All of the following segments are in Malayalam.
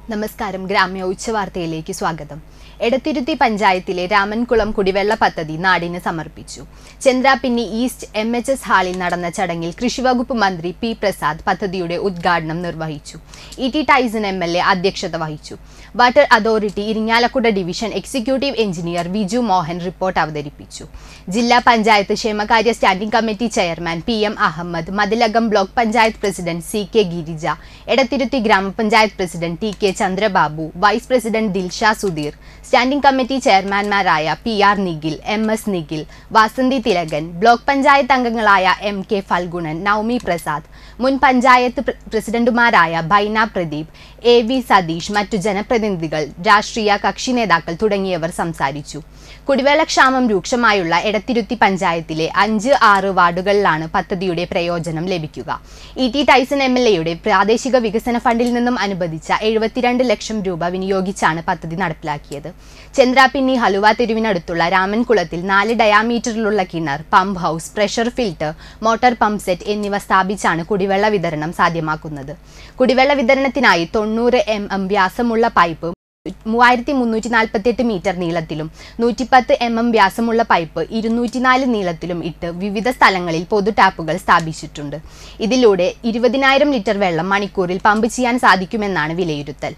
നമസ്കാരം ഗ്രാമ്യ ഉച്ചവാർത്തയിലേക്ക് സ്വാഗതം എടത്തിരുത്തി പഞ്ചായത്തിലെ രാമൻകുളം കുടിവെള്ള പദ്ധതി നാടിന് സമർപ്പിച്ചു Chandrappinni east M H S ഹാളിൽ നടന്ന ചടങ്ങിൽ കൃഷിവകുപ്പ് മന്ത്രി പി പ്രസാദ് പദ്ധതിയുടെ ഉദ്ഘാടനം നിർവഹിച്ചു E T Tyson M L A അധ്യക്ഷത വഹിച്ചു water authority Irinjalakuda division executive engineer Viju Mohan report അവതരിപ്പിച്ചു ജില്ലാ പഞ്ചായത്ത് ക്ഷേമകാര്യ standing committee chairman P M Ahammed Mathilakam block panchayat president C K Girija Edathiruthi ഗ്രാമപഞ്ചായത്ത് president T K Chandrababu vice president Dilsha Sudheer standing committee ചെയർമാൻമാരായ P R Nikhil M S Nikhil Vasanthi Thilakan block panchayat അംഗങ്ങളായ എം കെ ഫൽഗുണൻ നവമി പ്രസാദ് മുൻ പഞ്ചായത്ത് പ്ര- പ്രസിഡന്റുമാരായ ബൈന പ്രദീപ് എ വി സതീഷ് മറ്റു ജനപ്രതിനിധികൾ രാഷ്ട്രീയ കക്ഷി നേതാക്കൾ തുടങ്ങിയവർ സംസാരിച്ചു കുടിവെള്ളക്ഷാമം രൂക്ഷമായുള്ള എടത്തിരുത്തി പഞ്ചായത്തിലെ അഞ്ച് ആറ് വാർഡുകളിലാണ് പദ്ധതിയുടെ പ്രയോജനം ലഭിക്കുക E T Tyson M L എയുടെ പ്രാദേശിക വികസന ഫണ്ടിൽ നിന്നും അനുവദിച്ച എഴുപത്തിരണ്ട് ലക്ഷം രൂപ വിനിയോഗിച്ചാണ് പദ്ധതി നടപ്പിലാക്കിയത് ചന്ദ്രാപിന്നി ഹലുവ തെരുവിനടുത്തുള്ള രാമൻകുളത്തിൽ നാല് ഡയാമീറ്ററിലുള്ള കിണർ pump house pressure filter motor pump set എന്നിവ സ്ഥാപിച്ചാണ് കുടിവെള്ള വിതരണം സാധ്യമാക്കുന്നത് കുടിവെള്ള വിതരണത്തിനായി തൊണ്ണൂറ് എം എം വ്യാസമുള്ള പൈപ്പ് മൂവായിരത്തി മുന്നൂറ്റി നാൽപ്പത്തെട്ട് മീറ്റർ നീളത്തിലും നൂറ്റിപ്പത്ത് എം എം വ്യാസമുള്ള പൈപ്പ് ഇരുന്നൂറ്റിനാല് നീളത്തിലും ഇട്ട് വിവിധ സ്ഥലങ്ങളിൽ പൊതു ടാപ്പുകൾ സ്ഥാപിച്ചിട്ടുണ്ട് ഇതിലൂടെ ഇരുപതിനായിരം ലിറ്റർ വെള്ളം മണിക്കൂറിൽ പമ്പ് ചെയ്യാൻ സാധിക്കുമെന്നാണ് വിലയിരുത്തൽ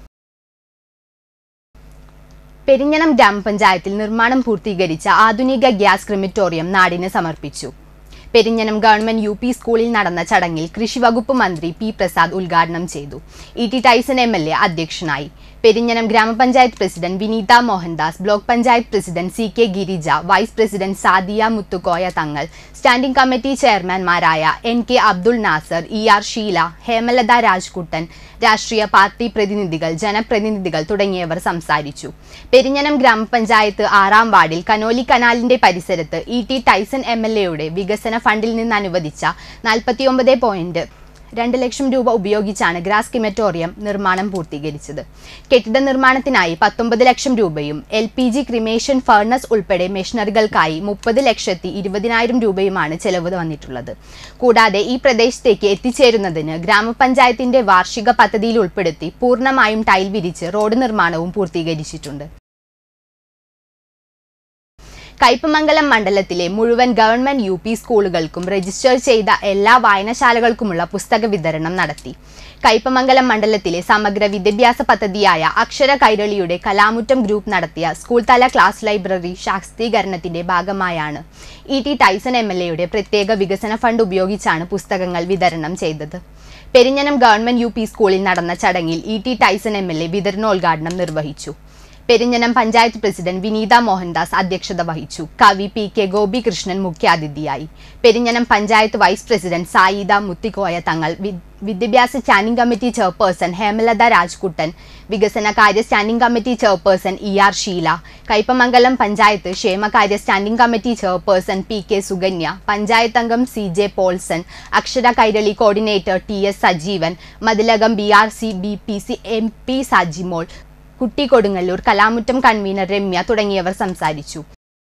പെരിഞ്ഞനം ഗ്രാമപഞ്ചായത്തിൽ നിർമ്മാണം പൂർത്തീകരിച്ച ആധുനിക ഗ്യാസ് ക്രിമിറ്റോറിയം നാടിന് സമർപ്പിച്ചു പെരിഞ്ഞനം ഗവൺമെന്റ് യു പി സ്കൂളിൽ നടന്ന ചടങ്ങിൽ കൃഷിവകുപ്പ് മന്ത്രി പി പ്രസാദ് ഉദ്ഘാടനം ചെയ്തു E T Tyson M L A അധ്യക്ഷനായി പെരിഞ്ഞനം ഗ്രാമപഞ്ചായത്ത് president Vineetha Mohandas block panchayat president C K Girija vice president Sadiya Muthukoya Thangal standing committee ചെയർമാൻമാരായ N K Abdul Nasar E R Sheela Hemalatha Rajkuttan രാഷ്ട്രീയ പാർട്ടി പ്രതിനിധികൾ ജനപ്രതിനിധികൾ തുടങ്ങിയവർ സംസാരിച്ചു പെരിഞ്ഞനം ഗ്രാമപഞ്ചായത്ത് ആറാം വാർഡിൽ കനോലി കനാലിന്റെ പരിസരത്ത് E T Tyson M L എയുടെ വികസന ഫണ്ടിൽ നിന്ന് അനുവദിച്ച നാൽപ്പത്തിയൊമ്പത് പോയിന്റ് രണ്ട് ലക്ഷം രൂപ ഉപയോഗിച്ചാണ് ഗ്രാസ് കിമറ്റോറിയം നിർമ്മാണം പൂർത്തീകരിച്ചത് കെട്ടിട നിർമ്മാണത്തിനായി പത്തൊമ്പത് ലക്ഷം രൂപയും L P G cremation furnace ഉൾപ്പെടെ മെഷീനറികൾക്കായി മുപ്പത് ലക്ഷത്തി ഇരുപതിനായിരം രൂപയുമാണ് ചെലവ് വന്നിട്ടുള്ളത് കൂടാതെ ഈ പ്രദേശത്തേക്ക് എത്തിച്ചേരുന്നതിന് ഗ്രാമപഞ്ചായത്തിന്റെ വാർഷിക പദ്ധതിയിൽ ഉൾപ്പെടുത്തി പൂർണ്ണമായും ടൈൽ വിരിച്ച് റോഡ് നിർമ്മാണവും പൂർത്തീകരിച്ചിട്ടുണ്ട് കയ്പമംഗലം മണ്ഡലത്തിലെ മുഴുവൻ ഗവൺമെന്റ് യു പി സ്കൂളുകൾക്കും രജിസ്റ്റർ ചെയ്ത എല്ലാ വായനശാലകൾക്കുമുള്ള പുസ്തക വിതരണം നടത്തി കയ്പമംഗലം മണ്ഡലത്തിലെ സമഗ്ര വിദ്യാഭ്യാസ പദ്ധതിയായ അക്ഷര കൈരളിയുടെ കലാമുറ്റം ഗ്രൂപ്പ് നടത്തിയ സ്കൂൾ തല ക്ലാസ് ലൈബ്രറി ശാക്തീകരണത്തിന്റെ ഭാഗമായാണ് E T Tyson M L എയുടെ പ്രത്യേക വികസന ഫണ്ട് ഉപയോഗിച്ചാണ് പുസ്തകങ്ങൾ വിതരണം ചെയ്തത് പെരിഞ്ഞനം ഗവൺമെന്റ് യു പി സ്കൂളിൽ നടന്ന ചടങ്ങിൽ E T Tyson M L A വിതരണോദ്ഘാടനം നിർവഹിച്ചു പെരിഞ്ഞനം പഞ്ചായത്ത് പ്രസിഡന്റ് വിനീത മോഹൻദാസ് അധ്യക്ഷത വഹിച്ചു കവി പി കെ ഗോപികൃഷ്ണൻ മുഖ്യാതിഥിയായി പെരിഞ്ഞനം പഞ്ചായത്ത് വൈസ് പ്രസിഡന്റ് സായിദ മുത്തിക്കോയ തങ്ങൾ വി- വിദ്യാഭ്യാസ standing committee chairperson Hemalatha Rajkuttan വികസന കാര്യ standing committee chairperson E R Sheela Kaipamangalam panchayat ക്ഷേമകാര്യ standing committee chairperson P K Sukanya panchayat അംഗം C J Polson Akshara Kairali coordinator T S Sajeevan Mathilakam B R C B P C M P Sajimol Kutty Kodungallur കലാമുറ്റം convener Ramya തുടങ്ങിയവർ സംസാരിച്ചു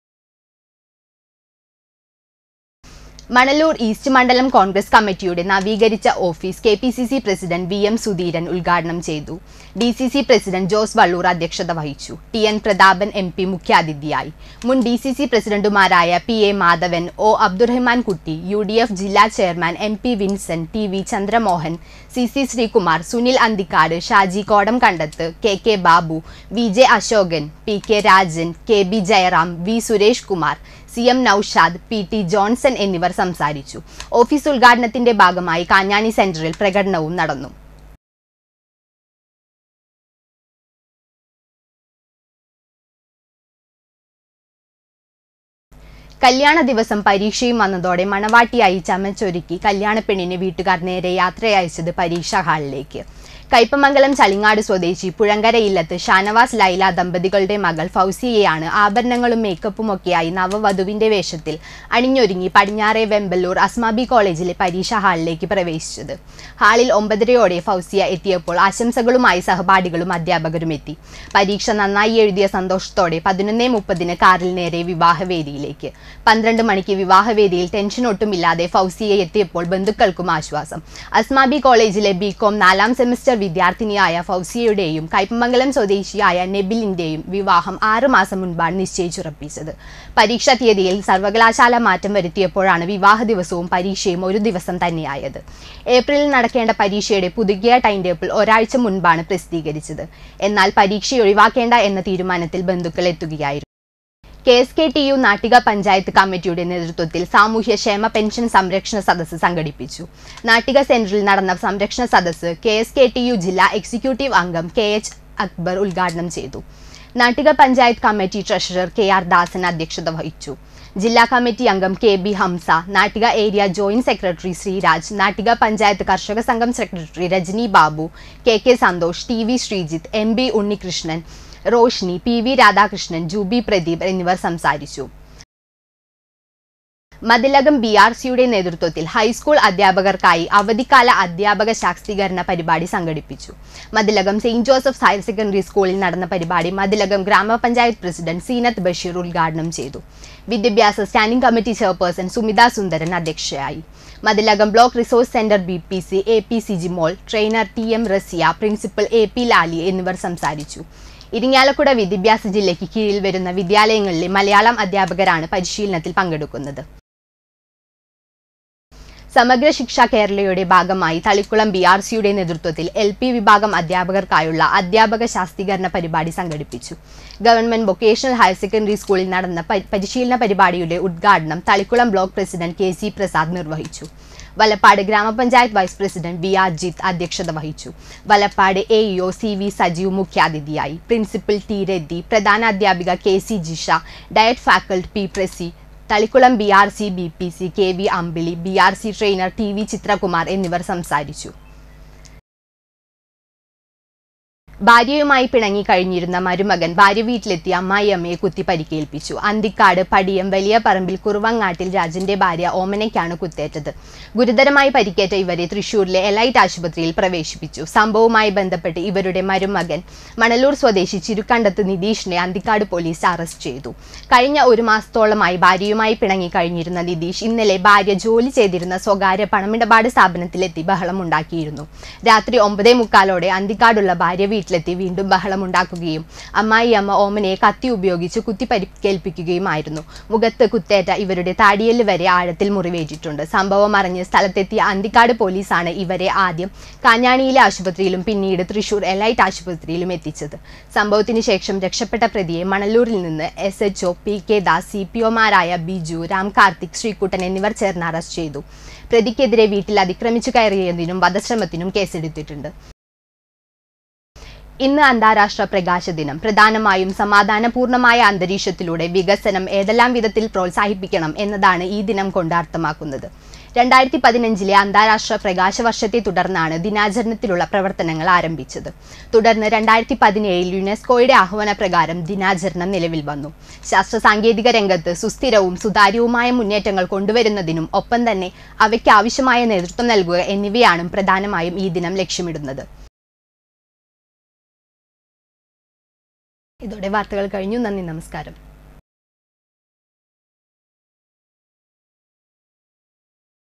മണലൂർ ഈസ്റ്റ് മണ്ഡലം കോൺഗ്രസ് കമ്മിറ്റിയുടെ നവീകരിച്ച office K P C C president V M Sudheeran ഉദ്ഘാടനം ചെയ്തു D C C president Jose Vallur അധ്യക്ഷത വഹിച്ചു T N Prathapan M P മുഖ്യാതിഥിയായി മുൻ ഡി സി സി പ്രസിഡന്റുമാരായ P A Madhavan O Abdurahman Kutty U D F ജില്ലാ chairman M P Vincent T V Chandramohan C C Sreekumar Sunil Anthikad Shaji Kodam Kandath K K Babu V J Ashokan P K Rajan K B Jayaram V Suresh Kumar C M Noushad P T Johnson എന്നിവർ സംസാരിച്ചു ഓഫീസ് ഉദ്ഘാടനത്തിന്റെ ഭാഗമായി കാഞ്ഞാണി സെന്ററിൽ പ്രകടനവും നടന്നു കല്യാണ ദിവസം പരീക്ഷയും വന്നതോടെ മണവാട്ടിയായി ചമച്ചൊരുക്കി കല്യാണപ്പെണ്ണിനെ വീട്ടുകാർ നേരെ യാത്രയയച്ചത് പരീക്ഷാ ഹാളിലേക്ക് കയ്പമംഗലം ചളിങ്ങാട് സ്വദേശി പുഴങ്കര ഇല്ലത്ത് ഷാനവാസ് ലൈല ദമ്പതികളുടെ മകൾ ഫൗസിയയാണ് ആഭരണങ്ങളും മേക്കപ്പും ഒക്കെയായി നവവധുവിന്റെ വേഷത്തിൽ അണിഞ്ഞൊരുങ്ങി പടിഞ്ഞാറെ വെമ്പല്ലൂർ അസ്മാബി കോളേജിലെ പരീക്ഷാ ഹാളിലേക്ക് പ്രവേശിച്ചത് ഹാളിൽ ഒമ്പതരയോടെ ഫൗസിയ എത്തിയപ്പോൾ ആശംസകളുമായി സഹപാഠികളും അധ്യാപകരും എത്തി പരീക്ഷ നന്നായി എഴുതിയ സന്തോഷത്തോടെ പതിനൊന്നേ മുപ്പതിന് കാറിൽ നേരെ വിവാഹവേദിയിലേക്ക് പന്ത്രണ്ട് മണിക്ക് വിവാഹവേദിയിൽ ടെൻഷൻ ഒട്ടുമില്ലാതെ ഫൗസിയെ എത്തിയപ്പോൾ ബന്ധുക്കൾക്കും ആശ്വാസം അസ്മാബി കോളേജിലെ ബികോം നാലാം സെമിസ്റ്റർ വിദ്യാർത്ഥിനിയായ ഫൗസിയയുടെയും കൈപ്പമംഗലം സ്വദേശിയായ നെബിലിന്റെയും വിവാഹം ആറ് മാസം മുൻപാണ് നിശ്ചയിച്ചുറപ്പിച്ചത് പരീക്ഷാ തീയതിയിൽ സർവകലാശാല മാറ്റം വരുത്തിയപ്പോഴാണ് വിവാഹ ദിവസവും പരീക്ഷയും ഒരു ദിവസം തന്നെയായത് ഏപ്രിലിൽ നടക്കേണ്ട പരീക്ഷയുടെ പുതുക്കിയ ടൈം ടേബിൾ ഒരാഴ്ച മുൻപാണ് പ്രസിദ്ധീകരിച്ചത് എന്നാൽ പരീക്ഷ ഒഴിവാക്കേണ്ട എന്ന തീരുമാനത്തിൽ ബന്ധുക്കൾ എത്തുകയായിരുന്നു K S K T U Nattika panchayat കമ്മിറ്റിയുടെ നേതൃത്വത്തിൽ സാമൂഹ്യ ക്ഷേമ പെൻഷൻ സംരക്ഷണ സദസ്സ് സംഘടിപ്പിച്ചു നാട്ടിക സെന്ററിൽ നടന്ന സംരക്ഷണ സദസ്സ് K S K T U ജില്ലാ എക്സിക്യൂട്ടീവ് അംഗം കെ എച്ച് അക്ബർ ഉദ്ഘാടനം ചെയ്തു Nattika panchayat committee treasurer K R Dasan അധ്യക്ഷത വഹിച്ചു ജില്ലാ കമ്മിറ്റി അംഗം K B Hamsa Nattika area joint secretary Sreeraj Nattika panchayat കർഷക സംഘം secretary Rajani Babu K K Santhosh T V Sreejith M B Unnikrishnan Roshni P V Radhakrishnan Juby Pradeep എന്നിവർ സംസാരിച്ചു മതിലകം ബി ആർ സിയുടെ നേതൃത്വത്തിൽ ഹൈസ്കൂൾ അധ്യാപകർക്കായി അവധിക്കാല അധ്യാപക ശാക്തീകരണ പരിപാടി സംഘടിപ്പിച്ചു Mathilakam Saint Joseph's higher secondary സ്കൂളിൽ നടന്ന പരിപാടി മതിലകം ഗ്രാമപഞ്ചായത്ത് പ്രസിഡന്റ് സീനത്ത് ബഷീർ ഉദ്ഘാടനം ചെയ്തു വിദ്യാഭ്യാസ standing committee chairperson Sumitha Sundaran അധ്യക്ഷയായി Mathilakam block resource centre B P C A P C Jimol trainer T M Rasiya principal A P Lali എന്നിവർ സംസാരിച്ചു ഇരിങ്ങാലക്കുട വിദ്യാഭ്യാസ ജില്ലയ്ക്ക് കീഴിൽ വരുന്ന വിദ്യാലയങ്ങളിലെ മലയാളം അധ്യാപകരാണ് പരിശീലനത്തിൽ പങ്കെടുക്കുന്നത് സമഗ്ര ശിക്ഷ കേരളയുടെ ഭാഗമായി തളിക്കുളം ബി ആർ സിയുടെ നേതൃത്വത്തിൽ എൽ പി വിഭാഗം അധ്യാപകർക്കായുള്ള അധ്യാപക ശാസ്ത്രീകരണ പരിപാടി സംഘടിപ്പിച്ചു ഗവൺമെന്റ് വൊക്കേഷണൽ ഹയർ സെക്കൻഡറി സ്കൂളിൽ നടന്ന പ- പരിശീലന പരിപാടിയുടെ ഉദ്ഘാടനം Thalikkulam block president K C Prasad നിർവഹിച്ചു വലപ്പാട് ഗ്രാമപഞ്ചായത്ത് vice president V R Jith അധ്യക്ഷത വഹിച്ചു Valappad A EO C V Sajeev മുഖ്യാതിഥിയായി പ്രിൻസിപ്പൽ ടി രതി പ്രധാന അധ്യാപിക K C Jisha DIET faculty P പ്രസി Thalikkulam B R C B P C K V Ambili B R C trainer T V Chithrakumar എന്നിവർ സംസാരിച്ചു ഭാര്യയുമായി പിണങ്ങി കഴിഞ്ഞിരുന്ന മരുമകൻ ഭാര്യ വീട്ടിലെത്തി അമ്മായിയമ്മയെ കുത്തി പരിക്കേൽപ്പിച്ചു അന്തിക്കാട് പടിയം വലിയ പറമ്പിൽ കുറുവങ്ങാട്ടിൽ രാജന്റെ ഭാര്യ ഓമനയ്ക്കാണ് കുത്തേറ്റത് ഗുരുതരമായി പരിക്കേറ്റ ഇവരെ തൃശൂരിലെ എലൈറ്റ് ആശുപത്രിയിൽ പ്രവേശിപ്പിച്ചു സംഭവവുമായി ബന്ധപ്പെട്ട് ഇവരുടെ മരുമകൻ മണലൂർ സ്വദേശി ചിരുക്കണ്ടത്ത് നിതീഷിനെ അന്തിക്കാട് പോലീസ് അറസ്റ്റ് ചെയ്തു കഴിഞ്ഞ ഒരു മാസത്തോളമായി ഭാര്യയുമായി പിണങ്ങി കഴിഞ്ഞിരുന്ന നിതീഷ് ഇന്നലെ ഭാര്യ ജോലി ചെയ്തിരുന്ന സ്വകാര്യ പണമിടപാട് സ്ഥാപനത്തിലെത്തി ബഹളമുണ്ടാക്കിയിരുന്നു രാത്രി ഒമ്പതേ മുക്കാലോടെ അന്തിക്കാടുള്ള ഭാര്യ വീട്ടിലെത്തി വീണ്ടും ബഹളമുണ്ടാക്കുകയും അമ്മായി അമ്മ ഓമനയെ കത്തി ഉപയോഗിച്ച് കുത്തി പരിക്കേൽപ്പിക്കുകയുമായിരുന്നു മുഖത്ത് കുത്തേറ്റ ഇവരുടെ താടിയല് വരെ ആഴത്തിൽ മുറിവേറ്റിട്ടുണ്ട് സംഭവം അറിഞ്ഞ് സ്ഥലത്തെത്തിയ അന്തിക്കാട് പോലീസാണ് ഇവരെ ആദ്യം കാഞ്ഞാണിയിലെ ആശുപത്രിയിലും പിന്നീട് തൃശൂർ എലൈറ്റ് ആശുപത്രിയിലും എത്തിച്ചത് സംഭവത്തിന് ശേഷം രക്ഷപ്പെട്ട പ്രതിയെ മണലൂരിൽ നിന്ന് S H O P K Das C P ഒമാരായ ബിജു രാം കാർത്തിക് ശ്രീകുട്ടൻ എന്നിവർ ചേർന്ന് അറസ്റ്റ് ചെയ്തു പ്രതിക്കെതിരെ വീട്ടിൽ അതിക്രമിച്ചു കയറിയതിനും വധശ്രമത്തിനും കേസെടുത്തിട്ടുണ്ട് ഇന്ന് അന്താരാഷ്ട്ര പ്രകാശ ദിനം പ്രധാനമായും സമാധാനപൂർണമായ അന്തരീക്ഷത്തിലൂടെ വികസനം ഏതെല്ലാം വിധത്തിൽ പ്രോത്സാഹിപ്പിക്കണം എന്നതാണ് ഈ ദിനം കൊണ്ട് അർത്ഥമാക്കുന്നത് രണ്ടായിരത്തി പതിനഞ്ചിലെ അന്താരാഷ്ട്ര പ്രകാശ വർഷത്തെ തുടർന്നാണ് ദിനാചരണത്തിലുള്ള പ്രവർത്തനങ്ങൾ ആരംഭിച്ചത് തുടർന്ന് രണ്ടായിരത്തി പതിനേഴിൽ യുനെസ്കോയുടെ ആഹ്വാന പ്രകാരം ദിനാചരണം നിലവിൽ വന്നു ശാസ്ത്ര സാങ്കേതിക രംഗത്ത് സുസ്ഥിരവും സുതാര്യവുമായ മുന്നേറ്റങ്ങൾ കൊണ്ടുവരുന്നതിനും ഒപ്പം തന്നെ അവയ്ക്ക് ആവശ്യമായ നേതൃത്വം നൽകുക എന്നിവയാണ് പ്രധാനമായും ഈ ദിനം ലക്ഷ്യമിടുന്നത് ഇതോടെ വാർത്തകൾ കഴിഞ്ഞു നന്ദി നമസ്കാരം